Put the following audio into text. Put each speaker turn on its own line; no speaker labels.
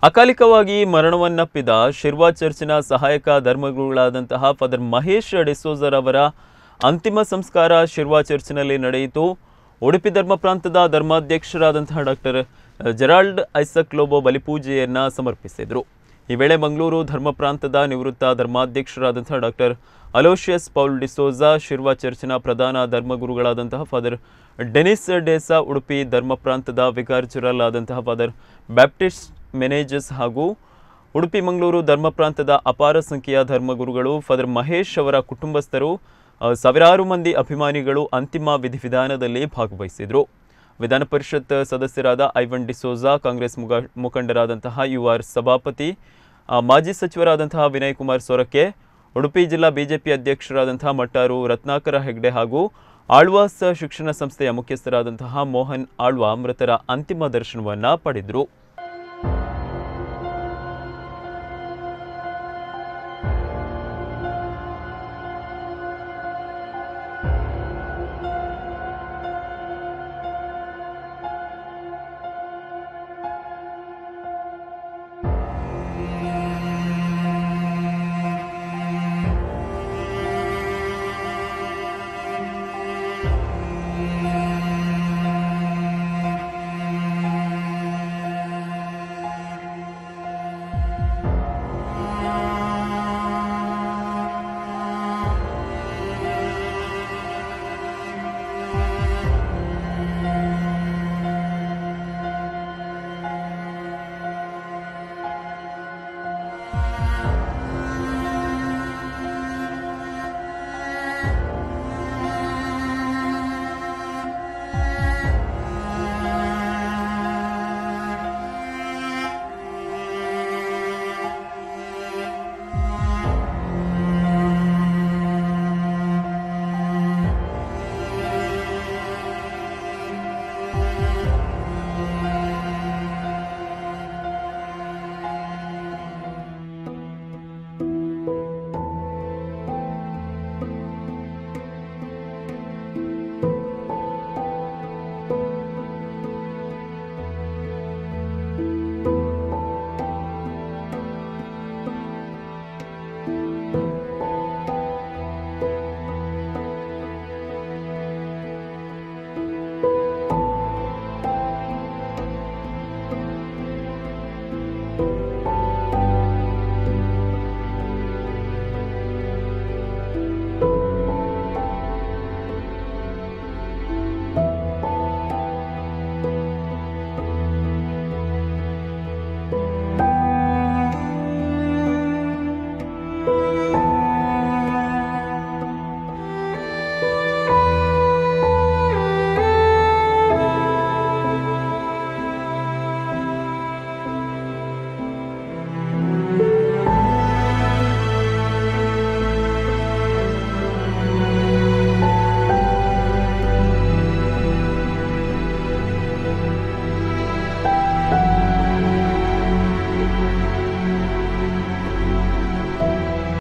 ಅಕಾಲಿಕವಾಗಿ ಮರಣವನ್ನಪ್ಪಿದ ಶಿರ್ವಾ ಚರ್ಚಿನ ಸಹಾಯಕ ಧರ್ಮಗುರುಗಳಾದಂತಹ ಫಾದರ್ ಮಹೇಶ್ ಡಿಸೋಜರ್ ಅವರ ಅಂತಿಮ ಸಂಸ್ಕಾರ ಶಿರ್ವಾ ಚರ್ಚಿನಲ್ಲಿ ನಡೆಯಿತು ಉಡುಪಿ ಧರ್ಮ ಪ್ರಾಂತದ ಧರ್ಮಾಧ್ಯಕ್ಷರಾದಂತಹ ಡಾಕ್ಟರ್ ಜೆರಾಲ್ಡ್ ಐಸಕ್ ಲೋಬೋ ಬಲಿಪೂಜೆಯನ್ನ ಸಮರ್ಪಿಸಿದರು ಈ ವೇಳೆ ಮಂಗಳೂರು ಧರ್ಮ ಪ್ರಾಂತದ ನಿವೃತ್ತ ಧರ್ಮಾಧ್ಯಕ್ಷರಾದಂತಹ doctor Aloysius Paul D'Souza Shirva ಚರ್ಚಿನ ಪ್ರಧಾನ ಧರ್ಮಗುರುಗಳಾದಂತಹ ಫಾದರ್ ಡೆನಿಸ್ ಡೇಸಾ ಉಡುಪಿ ಧರ್ಮ ಪ್ರಾಂತದ ವಿಕಾರ್ ಜನರಲ್ ಆದಂತಹ ಫಾದರ್ ಬ್ಯಾಪ್ಟಿಸ್ಟ್ ಮೆನೇಜಸ್ ಹಾಗೂ ಉಡುಪಿ ಮಂಗಳೂರು ಧರ್ಮ ಪ್ರಾಂತದ ಅಪಾರ ಸಂಖ್ಯೆಯ ಧರ್ಮಗುರುಗಳು ಫಾದರ್ ಮಹೇಶ್ ಅವರ ಕುಟುಂಬಸ್ಥರು ಆ, ಸಾವಿರಾರು ಮಂದಿ ಅಭಿಮಾನಿಗಳು ಅಂತಿಮ ವಿಧಿವಿಧಾನದಲ್ಲಿ ಭಾಗವಹಿಸಿದರು ವಿಧಾನ ಪರಿಷತ್ ಸದಸ್ಯರಾದ ಐವನ್ ಡಿಸೋಜಾ ಕಾಂಗ್ರೆಸ್ ಮುಗ ಮುಖಂಡರಾದಂತಹ ಯು ಆರ್ ಸಭಾಪತಿ ಆ, ಮಾಜಿ ಸಚಿವರಾದಂತಹ ವಿನಯ್ ಕುಮಾರ್ ಸೊರಕೆ ಉಡುಪಿ ಜಿಲ್ಲಾ ಬಿಜೆಪಿ ಅಧ್ಯಕ್ಷರಾದಂತಹ ಮಟ್ಟಾರು ರತ್ನಾಕರ ಹೆಗ್ಡೆ ಹಾಗೂ ಆಳ್ವಾಸ್ ಶಿಕ್ಷಣ ಸಂಸ್ಥೆಯ ಮುಖ್ಯಸ್ಥರಾದಂತಹ ಮೋಹನ್ ಆಳ್ವ ಮೃತರ ಅಂತಿಮ ದರ್ಶನವನ್ನ ಪಡೆದರು